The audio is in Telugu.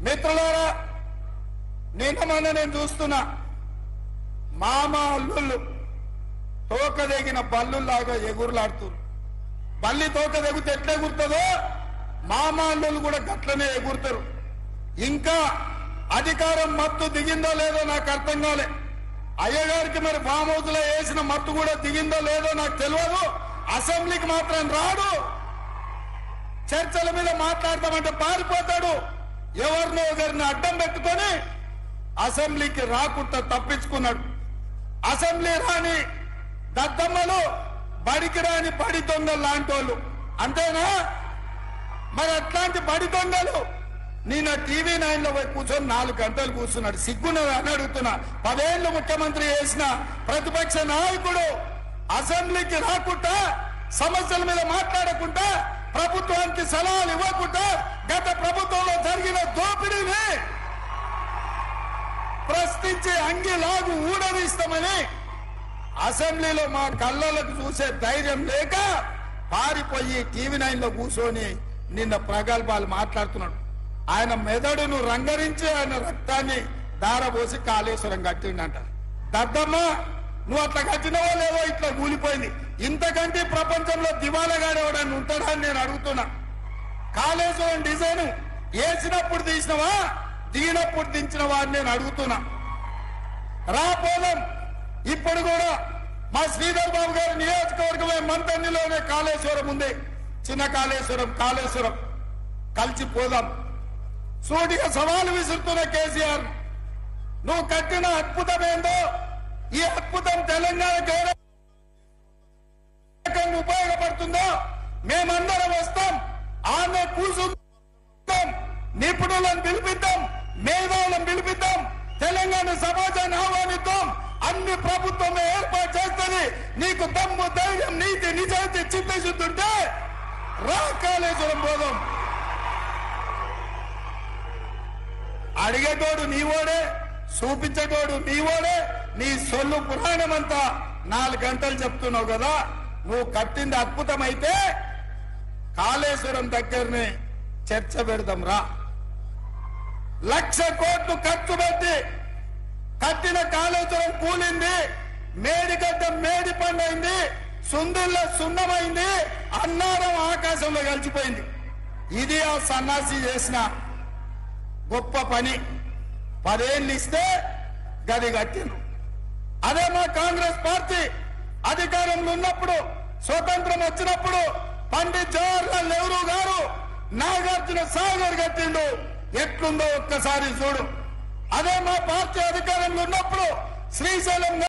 మిత్రులారా నిన్న మొన్న నేను చూస్తున్నా మామ అల్లుళ్ళు తోక దిగిన బల్లులాగా ఎగురులాడుతున్నారు బల్లి తోక దిగితే ఎట్లా ఎగురుతుందో మామ అల్లుళ్ళు కూడా గట్లనే ఎగురుతారు ఇంకా అధికారం మత్తు దిగిందో లేదో నాకు అర్థం కాలే అయ్యగారికి మరి ఫామ్ హౌస్ లో వేసిన మత్తు కూడా దిగిందో లేదో నాకు తెలియదు అసెంబ్లీకి మాత్రం రాడు చర్చల మీద మాట్లాడతామంటే పారిపోతాడు ఎవరినో ఒకరిని అడ్డం పెట్టుకొని అసెంబ్లీకి రాకుండా తప్పించుకున్నాడు అసెంబ్లీ రాని దద్దమ్మలు బడికి రాని బడి దొంగలు లాంటి వాళ్ళు అంతేనా మరి అట్లాంటి బడి దొంగలు నిన్న టీవీ నైన్ లో పోయి కూర్చొని నాలుగు గంటలు కూర్చున్నాడు సిగ్గున్నది అని అడుగుతున్నా పదేళ్లు ముఖ్యమంత్రి చేసిన ప్రతిపక్ష నాయకుడు అసెంబ్లీకి రాకుండా సమస్యల మీద మాట్లాడకుండా ప్రభుత్వానికి సలహాలు ఇవ్వకుండా గత ప్రభుత్వంలో జరిగిన దోపిడీని ప్రశ్నించి అంగిలాగు ఊడదీస్తామని అసెంబ్లీలో మా కళ్ళలకు చూసే ధైర్యం లేక పారిపోయి టీవీ నైన్ లో కూర్చొని నిన్న ప్రగల్భాలు మాట్లాడుతున్నాడు ఆయన మెదడును రంగరించి ఆయన రక్తాన్ని దారపోసి కాళేశ్వరం కట్టిండంట దద్దమ్మ నువ్వు అట్లా కట్టినవో లేవో ఇట్లా కూలిపోయింది ఇంతకంటే ప్రపంచంలో దివాలగాడు ఎవడని ఉంటాడా అని నేను అడుగుతున్నా కాళేశ్వరం డిజైన్ వేసినప్పుడు తీసినవా దిగినప్పుడు దించినవా అని నేను అడుగుతున్నా రాపోదాం ఇప్పుడు కూడా మా శ్రీధర్ బాబు గారి నియోజకవర్గమే మంతన్నిలోనే కాళేశ్వరం ఉంది చిన్న కాళేశ్వరం కాళేశ్వరం కలిసి పోదాం సూటిగా సవాలు విసురుతున్న కేసీఆర్ నువ్వు కట్టిన అద్భుతం ఏందో ఈ అద్భుతం తెలంగాణకు ఏ రకంగా ఉపయోగపడుతుందో మేమందరం వస్తాం ఆమె కూర్చుంటాం నిపుణులను పిలిపిద్దాం మేధావులను పిలిపిద్దాం తెలంగాణ సమాజాన్ని ఆహ్వానిద్దాం అన్ని ప్రభుత్వం ఏర్పాటు చేస్తుంది నీకు దమ్ము ధైర్యం నీతి నిజాయితీ చిత్తశుద్ధి ఉంటే రా కాళేశ్వరం పోదాం అడిగేటోడు నీవోడే చూపించేటోడు నీవోడే నీ సొల్లు పురాణం అంతా నాలుగు గంటలు చెప్తున్నావు కదా నువ్వు కట్టింది అద్భుతమైతే కాళేశ్వరం దగ్గరనే చర్చ పెడదాం రా లక్ష కోట్లు ఖర్చు పెట్టి కట్టిన కాళేశ్వరం కూలింది మేడిగడ్డ మేడి పండైంది సుందుల్లో సున్నమైంది అన్నారం ఆకాశంలో కలిసిపోయింది ఇది ఆ సన్నాసి చేసిన గొప్ప పని పదేళ్ళు ఇస్తే గది కట్టిండ్రు అదే మా కాంగ్రెస్ పార్టీ అధికారంలో ఉన్నప్పుడు స్వతంత్రం వచ్చినప్పుడు పండిత్ జవహర్లాల్ నెహ్రూ గారు నాగార్జున సాగర్ కట్టిండు ఎట్లుందో ఒక్కసారి చూడు అదే మా పార్టీ అధికారంలో ఉన్నప్పుడు శ్రీశైలం